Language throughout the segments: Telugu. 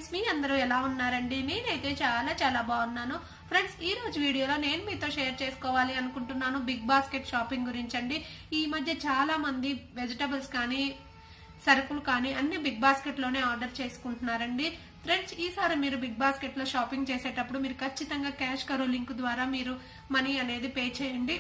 మీ అందరూ ఎలా ఉన్నారండి నేనైతే చాలా చాలా బాగున్నాను ఫ్రెండ్స్ ఈ రోజు వీడియోలో నేను మీతో షేర్ చేసుకోవాలి అనుకుంటున్నాను బిగ్ బాస్కెట్ షాపింగ్ గురించి అండి ఈ మధ్య చాలా మంది వెజిటబుల్స్ కానీ సరుకులు కానీ అన్ని బిగ్ బాస్కెట్ లోనే ఆర్డర్ చేసుకుంటున్నారండి ఫ్రెండ్స్ ఈసారి మీరు బిగ్ బాస్కెట్ లో షాపింగ్ చేసేటప్పుడు మీరు ఖచ్చితంగా క్యాష్ కరో లింక్ ద్వారా మీరు మనీ అనేది పే చేయండి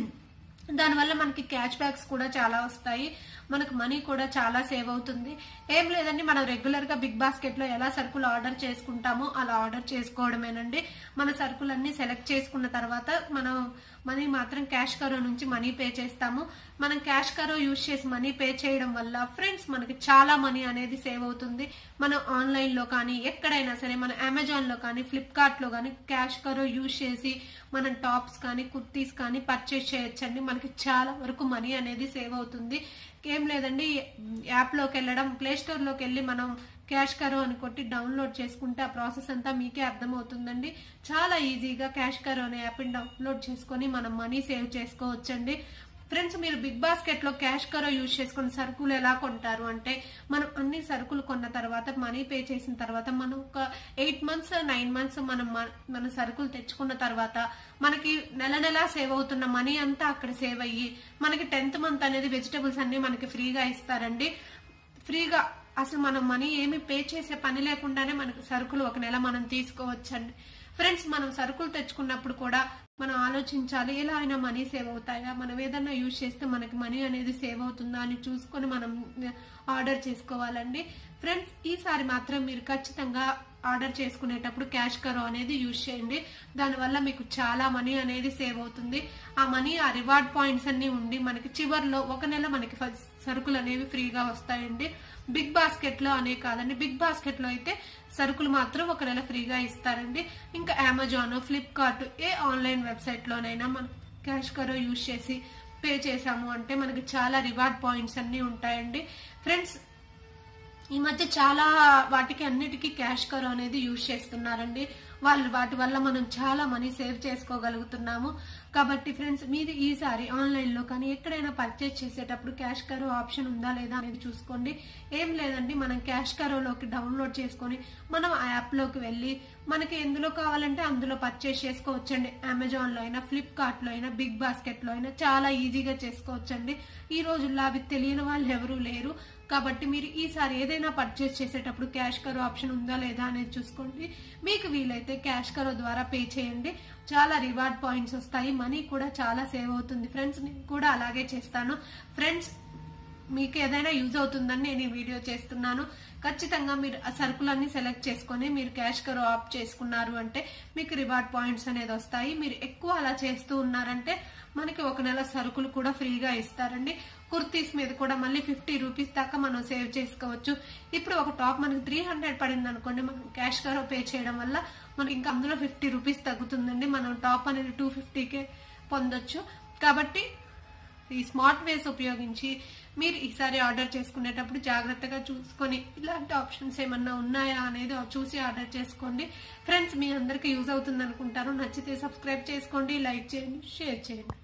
దానివల్ల మనకి క్యాష్ బ్యాక్స్ కూడా చాలా వస్తాయి మనకు మనీ కూడా చాలా సేవ్ అవుతుంది ఏం లేదండి మనం రెగ్యులర్ గా బిగ్ బాస్కెట్ లో ఎలా సరుకులు ఆర్డర్ చేసుకుంటామో అలా ఆర్డర్ చేసుకోవడమేనండి మన సరుకులన్నీ సెలెక్ట్ చేసుకున్న తర్వాత మనం మనీ మాత్రం క్యాష్ కరో నుంచి మనీ పే చేస్తాము మనం క్యాష్ కరో యూజ్ చేసి మనీ పే చేయడం వల్ల ఫ్రెండ్స్ మనకి చాలా మనీ అనేది సేవ్ అవుతుంది మనం ఆన్లైన్ లో కానీ ఎక్కడైనా సరే మన అమెజాన్ లో కానీ ఫ్లిప్కార్ట్ లో కానీ క్యాష్ కరో యూజ్ చేసి మనం టాప్స్ కానీ కుర్తీస్ కానీ పర్చేస్ చేయొచ్చండి మనకి చాలా వరకు మనీ అనేది సేవ్ అవుతుంది ఏం లేదండి యాప్ లోకి వెళ్ళడం ప్లే స్టోర్ లోకి వెళ్ళి మనం క్యాష్ కరో అని కొట్టి డౌన్లోడ్ చేసుకుంటే ఆ ప్రాసెస్ అంతా మీకే అర్థమవుతుందండి చాలా ఈజీగా క్యాష్ కరో అనే యాప్ని డౌన్లోడ్ చేసుకొని మనం మనీ సేవ్ చేసుకోవచ్చండి ఫ్రెండ్స్ మీరు బిగ్ బాస్కెట్ లో క్యాష్ కరో యూజ్ చేసుకుని సరుకులు ఎలా కొంటారు అంటే మనం అన్ని సరుకులు కొన్న తర్వాత మనీ పే చేసిన తర్వాత మనం ఒక ఎయిట్ మంత్స్ నైన్ మంత్స్ మనం మ- మన సరుకులు తెచ్చుకున్న తర్వాత మనకి నెల నెల సేవ్ అవుతున్న మనీ అంతా అక్కడ సేవ్ అయ్యి మనకి టెన్త్ మంత్ అనేది వెజిటబుల్స్ అన్ని మనకి ఫ్రీగా ఇస్తారండి ఫ్రీగా అసలు మనం మనీ ఏమి పే చేసే పని లేకుండానే మనకు సరుకులు ఒక నెల మనం తీసుకోవచ్చండి ఫ్రెండ్స్ మనం సరుకులు తెచ్చుకున్నప్పుడు కూడా మనం ఆలోచించాలి ఎలా అయినా మనీ సేవ్ అవుతాయా మనం ఏదైనా యూజ్ చేస్తే మనకి మనీ అనేది సేవ్ అవుతుందా అని చూసుకొని మనం ఆర్డర్ చేసుకోవాలండి ఫ్రెండ్స్ ఈసారి మాత్రం మీరు ఖచ్చితంగా ఆర్డర్ చేసుకునేటప్పుడు క్యాష్ కరో అనేది యూజ్ చేయండి దానివల్ల మీకు చాలా మనీ అనేది సేవ్ అవుతుంది ఆ మనీ ఆ రివార్డ్ పాయింట్స్ అన్ని ఉండి మనకి చివర్లో ఒక నెల మనకి ఫ- సరుకులు అనేవి ఫ్రీగా వస్తాయండి బిగ్ బాస్కెట్ లో అనే కాదండి బిగ్ బాస్కెట్ లో అయితే సరుకులు మాత్రం ఒక నెల ఫ్రీగా ఇస్తారండి ఇంకా అమెజాన్ ఫ్లిప్కార్ట్ ఏ ఆన్లైన్ వెబ్సైట్ లోనైనా మనం క్యాష్ కరో యూజ్ చేసి పే చేసాము అంటే మనకి చాలా రివార్డ్ పాయింట్స్ అన్ని ఉంటాయండి ఫ్రెండ్స్ ఈ మధ్య చాలా వాటికి అన్నిటికీ క్యాష్ కరో అనేది యూజ్ చేస్తున్నారండి వాళ్ళు వాటి వల్ల మనం చాలా మనీ సేవ్ చేసుకోగలుగుతున్నాము కాబట్టి ఫ్రెండ్స్ మీరు ఈసారి ఆన్లైన్ లో కానీ ఎక్కడైనా పర్చేస్ చేసేటప్పుడు క్యాష్ కరో ఆప్షన్ ఉందా లేదా అనేది చూసుకోండి ఏం లేదండి మనం క్యాష్ కరోలోకి డౌన్లోడ్ చేసుకొని మనం ఆ యాప్ లోకి వెళ్ళి మనకి ఎందులో కావాలంటే అందులో పర్చేస్ చేసుకోవచ్చండి అమెజాన్ లో అయినా ఫ్లిప్కార్ట్ లో అయినా బిగ్ బాస్కెట్ లో అయినా చాలా ఈజీగా చేసుకోవచ్చండి ఈ రోజుల్లో అవి తెలియని వాళ్ళు ఎవరూ లేరు కాబట్టి మీరు ఈసారి ఏదైనా పర్చేస్ చేసేటప్పుడు క్యాష్ కరో ఆప్షన్ ఉందా లేదా అనేది చూసుకోండి మీకు వీలైతే క్యాష్ కరో ద్వారా పే చేయండి చాలా రివార్డ్ పాయింట్స్ వస్తాయి మనీ కూడా చాలా సేవ్ అవుతుంది ఫ్రెండ్స్ నేను కూడా అలాగే చేస్తాను ఫ్రెండ్స్ మీకు ఏదైనా యూజ్ అవుతుందని నేను ఈ వీడియో చేస్తున్నాను ఖచ్చితంగా మీరు ఆ సరుకులన్నీ సెలెక్ట్ చేసుకొని మీరు క్యాష్ కరో ఆప్ చేసుకున్నారు అంటే మీకు రివార్డ్ పాయింట్స్ అనేది వస్తాయి మీరు ఎక్కువ అలా చేస్తూ ఉన్నారంటే మనకి ఒక నెల సరుకులు కూడా ఫ్రీగా ఇస్తారండి కుర్తీస్ మీద కూడా మళ్ళీ ఫిఫ్టీ రూపీస్ దాకా మనం సేవ్ చేసుకోవచ్చు ఇప్పుడు ఒక టాప్ మనకి త్రీ హండ్రెడ్ పడింది అనుకోండి మనం క్యాష్ కరో పే చేయడం వల్ల మనకి ఇంకా అందులో ఫిఫ్టీ రూపీస్ తగ్గుతుందండి మనం టాప్ అనేది టూ ఫిఫ్టీకే పొందొచ్చు కాబట్టి ఈ స్మార్ట్ వేస్ ఉపయోగించి మీరు ఈసారి ఆర్డర్ చేసుకునేటప్పుడు జాగ్రత్తగా చూసుకొని ఇలాంటి ఆప్షన్స్ ఏమన్నా ఉన్నాయా అనేది చూసి ఆర్డర్ చేసుకోండి ఫ్రెండ్స్ మీ అందరికీ యూజ్ అవుతుంది అనుకుంటారు నచ్చితే సబ్స్క్రైబ్ చేసుకోండి లైక్ చేయండి షేర్ చేయండి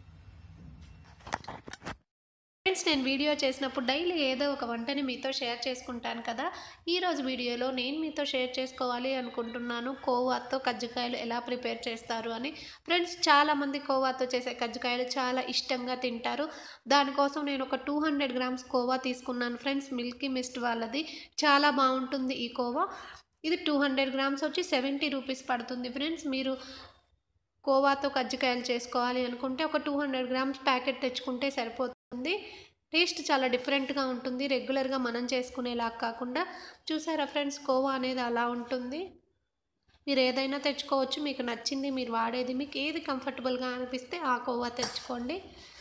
ఫ్రెండ్స్ నేను వీడియో చేసినప్పుడు డైలీ ఏదో ఒక వంటని మీతో షేర్ చేసుకుంటాను కదా ఈరోజు వీడియోలో నేను మీతో షేర్ చేసుకోవాలి అనుకుంటున్నాను కోవాతో కజ్జికాయలు ఎలా ప్రిపేర్ చేస్తారు అని ఫ్రెండ్స్ చాలామంది కోవాతో చేసే కజ్జికాయలు చాలా ఇష్టంగా తింటారు దానికోసం నేను ఒక టూ హండ్రెడ్ గ్రామ్స్ కోవా తీసుకున్నాను ఫ్రెండ్స్ మిల్కీ మిస్ట్ వాళ్ళది చాలా బాగుంటుంది ఈ కోవా ఇది టూ హండ్రెడ్ గ్రామ్స్ వచ్చి సెవెంటీ రూపీస్ పడుతుంది ఫ్రెండ్స్ మీరు కోవాతో కజ్జికాయలు చేసుకోవాలి అనుకుంటే ఒక టూ హండ్రెడ్ గ్రామ్స్ ప్యాకెట్ తెచ్చుకుంటే సరిపోతుంది టేస్ట్ చాలా డిఫరెంట్గా ఉంటుంది రెగ్యులర్గా మనం చేసుకునేలా కాకుండా చూసారా ఫ్రెండ్స్ కోవా అనేది అలా ఉంటుంది మీరు ఏదైనా తెచ్చుకోవచ్చు మీకు నచ్చింది మీరు వాడేది మీకు ఏది కంఫర్టబుల్గా అనిపిస్తే ఆ కోవా తెచ్చుకోండి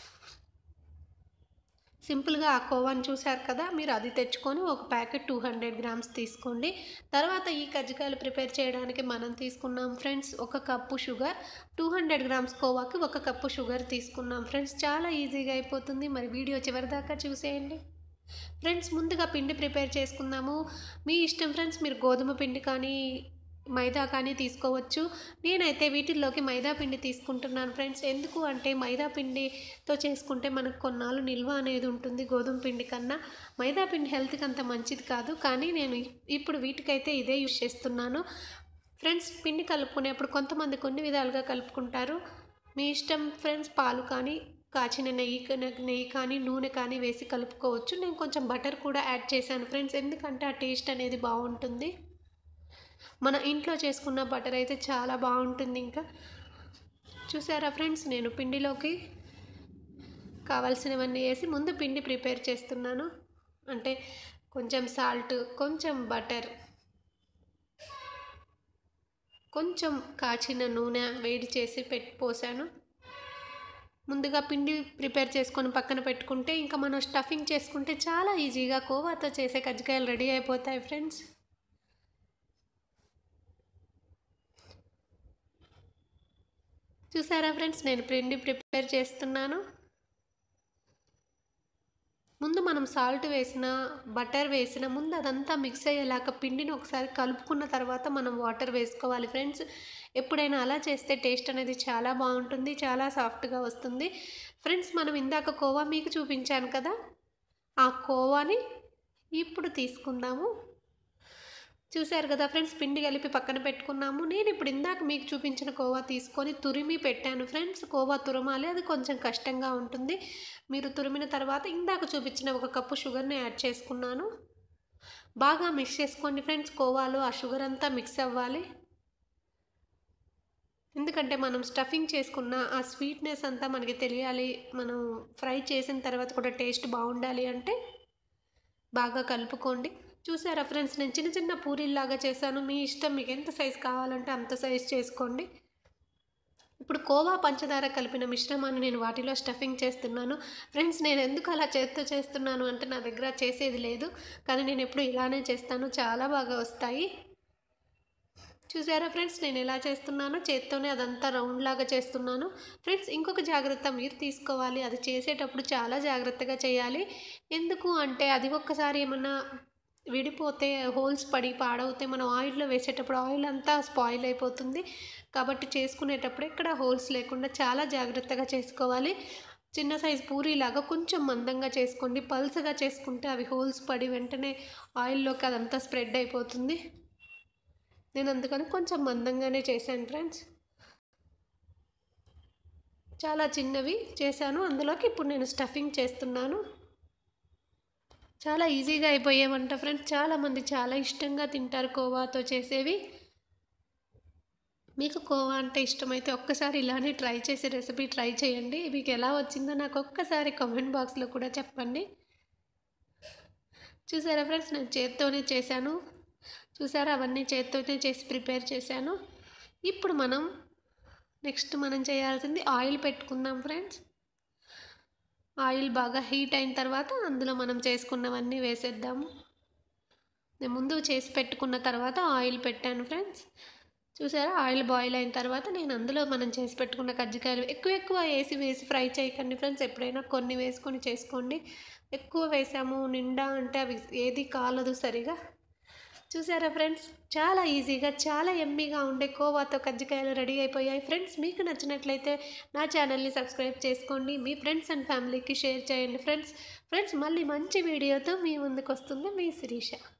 సింపుల్గా ఆ కోవాని చూశారు కదా మీరు అది తెచ్చుకొని ఒక ప్యాకెట్ టూ హండ్రెడ్ గ్రామ్స్ తీసుకోండి తర్వాత ఈ కజ్జికాయలు ప్రిపేర్ చేయడానికి మనం తీసుకున్నాం ఫ్రెండ్స్ ఒక cup sugar two hundred grams కోవాకి ఒక కప్పు షుగర్ తీసుకున్నాం ఫ్రెండ్స్ చాలా ఈజీగా అయిపోతుంది మరి వీడియో చివరిదాకా చూసేయండి ఫ్రెండ్స్ ముందుగా పిండి ప్రిపేర్ చేసుకుందాము మీ ఇష్టం ఫ్రెండ్స్ మీరు గోధుమ పిండి కానీ మైదా కానీ తీసుకోవచ్చు నేనైతే వీటిల్లోకి మైదా పిండి తీసుకుంటున్నాను ఫ్రెండ్స్ ఎందుకు అంటే మైదా పిండితో చేసుకుంటే మనకు కొన్నాళ్ళు నిల్వ అనేది ఉంటుంది గోధుమ పిండి కన్నా మైదా పిండి హెల్త్కి అంత మంచిది కాదు కానీ నేను ఇప్పుడు వీటికైతే ఇదే యూస్ చేస్తున్నాను ఫ్రెండ్స్ పిండి కలుపుకునేప్పుడు కొంతమంది కొన్ని విధాలుగా కలుపుకుంటారు మీ ఇష్టం ఫ్రెండ్స్ పాలు కానీ కాచిన నెయ్యి నెయ్యి కానీ నూనె కానీ వేసి కలుపుకోవచ్చు నేను కొంచెం బటర్ కూడా యాడ్ చేశాను ఫ్రెండ్స్ ఎందుకంటే ఆ టేస్ట్ అనేది బాగుంటుంది మన ఇంట్లో చేసుకున్న బటర్ అయితే చాలా బాగుంటుంది ఇంకా చూసారా ఫ్రెండ్స్ నేను పిండిలోకి కావాల్సినవన్నీ వేసి ముందు పిండి ప్రిపేర్ చేస్తున్నాను అంటే కొంచెం సాల్ట్ కొంచెం బటర్ కొంచెం కాచిన నూనె వేడి చేసి పెట్టి పోసాను ముందుగా పిండి ప్రిపేర్ చేసుకొని పక్కన పెట్టుకుంటే ఇంకా మనం స్టఫింగ్ చేసుకుంటే చాలా ఈజీగా కోవాతో చేసే కజ్జికాయలు రెడీ అయిపోతాయి ఫ్రెండ్స్ చూసారా ఫ్రెండ్స్ నేను పిండి ప్రిపేర్ చేస్తున్నాను ముందు మనం సాల్ట్ వేసిన బటర్ వేసిన ముందు అదంతా మిక్స్ అయ్యేలాగా పిండిని ఒకసారి కలుపుకున్న తర్వాత మనం వాటర్ వేసుకోవాలి ఫ్రెండ్స్ ఎప్పుడైనా అలా చేస్తే టేస్ట్ అనేది చాలా బాగుంటుంది చాలా సాఫ్ట్గా వస్తుంది ఫ్రెండ్స్ మనం ఇందాక కోవా మీకు చూపించాను కదా ఆ కోవాని ఇప్పుడు తీసుకుందాము చూశారు కదా ఫ్రెండ్స్ పిండి కలిపి పక్కన పెట్టుకున్నాము నేను ఇప్పుడు ఇందాక మీకు చూపించిన కోవా తీసుకొని తురిమి పెట్టాను ఫ్రెండ్స్ కోవా తురమాలి అది కొంచెం కష్టంగా ఉంటుంది మీరు తురిమిన తర్వాత ఇందాక చూపించిన ఒక కప్పు షుగర్ని యాడ్ చేసుకున్నాను బాగా మిక్స్ చేసుకోండి ఫ్రెండ్స్ కోవాలో ఆ షుగర్ అంతా మిక్స్ అవ్వాలి ఎందుకంటే మనం స్టఫింగ్ చేసుకున్న ఆ స్వీట్నెస్ అంతా మనకి తెలియాలి మనం ఫ్రై చేసిన తర్వాత కూడా టేస్ట్ బాగుండాలి అంటే బాగా కలుపుకోండి చూసారా ఫ్రెండ్స్ నేను చిన్న చిన్న పూరీల్లాగా చేశాను మీ ఇష్టం మీకు ఎంత సైజ్ కావాలంటే అంత సైజ్ చేసుకోండి ఇప్పుడు కోవా పంచదార కలిపిన మిశ్రమాన్ని నేను వాటిలో స్టఫింగ్ చేస్తున్నాను ఫ్రెండ్స్ నేను ఎందుకు అలా చేత్తో చేస్తున్నాను అంటే నా దగ్గర చేసేది లేదు కానీ నేను ఎప్పుడు ఇలానే చేస్తాను చాలా బాగా వస్తాయి చూసారా ఫ్రెండ్స్ నేను ఎలా చేస్తున్నానో చేత్తోనే అదంతా రౌండ్ లాగా చేస్తున్నాను ఫ్రెండ్స్ ఇంకొక జాగ్రత్త మీరు తీసుకోవాలి అది చేసేటప్పుడు చాలా జాగ్రత్తగా చేయాలి ఎందుకు అంటే అది ఒక్కసారి ఏమన్నా విడిపోతే హోల్స్ పడి పాడవుతే మనం ఆయిల్లో వేసేటప్పుడు ఆయిల్ అంతా స్పాయిల్ అయిపోతుంది కాబట్టి చేసుకునేటప్పుడు ఇక్కడ హోల్స్ లేకుండా చాలా జాగ్రత్తగా చేసుకోవాలి చిన్న సైజ్ పూరీలాగా కొంచెం మందంగా చేసుకోండి పల్సగా చేసుకుంటే అవి హోల్స్ పడి వెంటనే ఆయిల్లోకి అదంతా స్ప్రెడ్ అయిపోతుంది నేను అందుకని కొంచెం మందంగానే చేశాను ఫ్రెండ్స్ చాలా చిన్నవి చేశాను అందులోకి ఇప్పుడు నేను స్టఫింగ్ చేస్తున్నాను చాలా ఈజీగా అయిపోయామంట ఫ్రెండ్స్ చాలామంది చాలా ఇష్టంగా తింటారు కోవాతో చేసేవి మీకు కోవా అంటే ఇష్టమైతే ఒక్కసారి ఇలానే ట్రై చేసే రెసిపీ ట్రై చేయండి మీకు ఎలా వచ్చిందో నాకు ఒక్కసారి కామెంట్ బాక్స్లో కూడా చెప్పండి చూసారా ఫ్రెండ్స్ నేను చేత్తోనే చేశాను చూసారా అవన్నీ చేత్తోనే చేసి ప్రిపేర్ చేశాను ఇప్పుడు మనం నెక్స్ట్ మనం చేయాల్సింది ఆయిల్ పెట్టుకుందాం ఫ్రెండ్స్ ఆయిల్ బాగా హీట్ అయిన తర్వాత అందులో మనం చేసుకున్నవన్నీ వేసేద్దాము నేను ముందు చేసి పెట్టుకున్న తర్వాత ఆయిల్ పెట్టాను ఫ్రెండ్స్ చూసారా ఆయిల్ బాయిల్ అయిన తర్వాత నేను అందులో మనం చేసి పెట్టుకున్న కజ్జికాయలు ఎక్కువ ఎక్కువ వేసి వేసి ఫ్రై చేయకండి ఫ్రెండ్స్ ఎప్పుడైనా కొన్ని వేసుకొని చేసుకోండి ఎక్కువ వేసాము నిండా అంటే అవి ఏది కాలదు సరిగా చూసారా ఫ్రెండ్స్ చాలా ఈజీగా చాలా ఎమ్మీగా ఉండే కోవాతో కజ్జికాయలు రెడీ అయిపోయాయి ఫ్రెండ్స్ మీకు నచ్చినట్లయితే నా ఛానల్ని సబ్స్క్రైబ్ చేసుకోండి మీ ఫ్రెండ్స్ అండ్ ఫ్యామిలీకి షేర్ చేయండి ఫ్రెండ్స్ ఫ్రెండ్స్ మళ్ళీ మంచి వీడియోతో మీ ముందుకు వస్తుంది మీ శిరీష